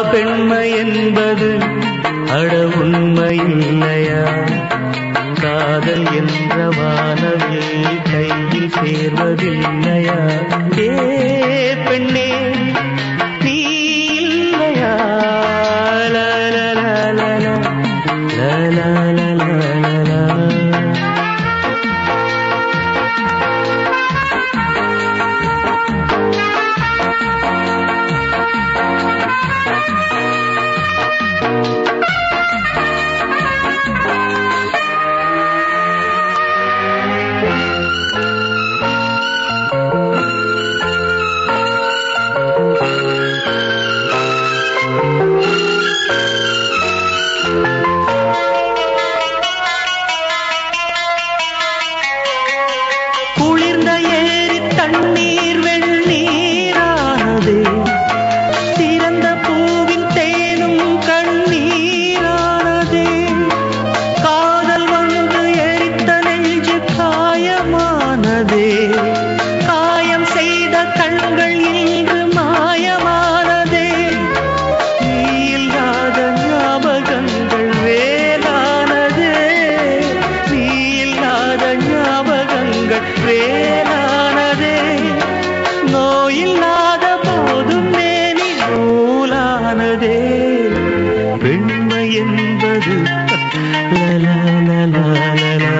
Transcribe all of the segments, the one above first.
பெண்மை என்பது அட உண்மை இல்லையா காதல் என்ற வானவில் கையில் சேர்வதில்லையா ஏ பெண்ணே நீ இல்லையா லா, லா, லா, லா, லா. லா, லா, லா, லா, லா, லா. குளிர்ந்த ஏரி தண்ணீர் வெண்ணீரானது திறந்த பூவின் தேனும் கண்ணீரானது காதல் வந்து எரித்த நெஞ்சு காயமானது காயம் செய்த கண்கள் இன்று மாயமானதே நீ இல்லாத ஞாபகங்கள் வேலானதே நீ இல்லாத ஞாபகங்கள் வேலானதே நோயில்லாத போதும் மேனி நூலானதே பெண்மை என்பது லலா லலா லலா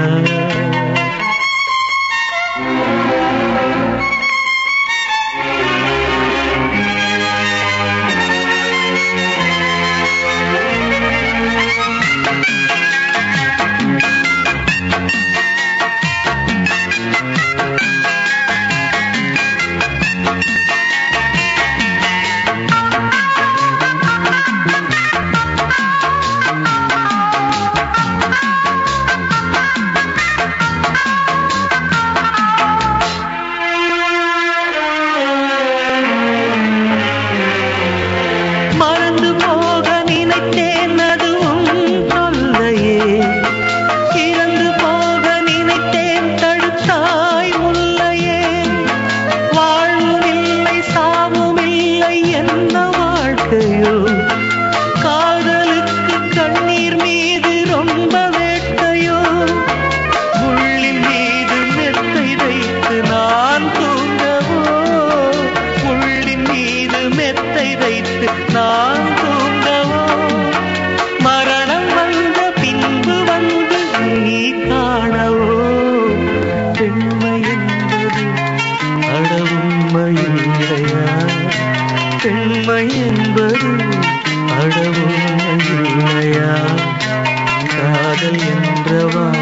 மறந்து போக நினைத்தேன் அதுவும் தொல்லையே இறந்து போக நினைத்தேன் தடுத்தாய் முல்லையே வாழ்வும் இல்லை சாவும் இல்லை என்ன வாழ்க்கையோ காதலுக்கு கண்ணீர் மீது ரொம்ப வேட்டையோ முள்ளின் மீது மெத்தை வைத்து நான் தூங்கவோ முள்ளின் மீது மெத்தை வைத்து நான் தூங்கவோ மரணம் வந்த பின்பு வந்து நீ காணவோ பெண்மை என்பது அட உண்மை இல்லையா பெண்மை என்பது அட உண்மை இல்லையா காதல் என்ற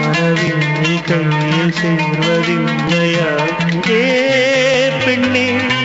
வானவில் கையில் சேர்வதில்லையா ஏ பெண்ணே